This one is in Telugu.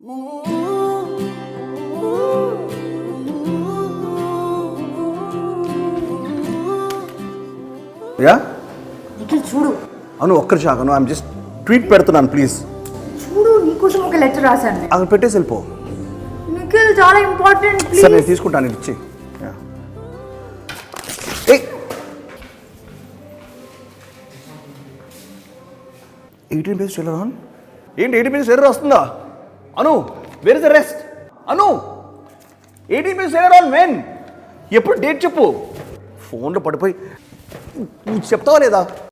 యా నిఖిల్ చూడు అను ఒక్కరి షాక్ ఐమ్ జస్ట్ ట్వీట్ పెడుతున్నాను ప్లీజ్ చూడు నీకోసం ఒక లెటర్ రాశాను నేను. అక్కడ పెట్టేసి వెళ్ళిపో నిఖిల్ చాలా ఇంపార్టెంట్ సరే ప్లీజ్ నేను తీసుకుంటాను ఇది ఇచ్చి Yeah. ఏయ్ ఎయిటీన్ పేజ్ ఎర్రర్ ఆన్ ఏంటి ఎయిటీన్ పేజ్ ఎర్రర్ వస్తుందా Anu where is the rest Anu eighteen page error on when ఎప్పుడు డేట్ చెప్పు ఫోన్లో పడిపోయి నువ్వు చెప్తావా లేదా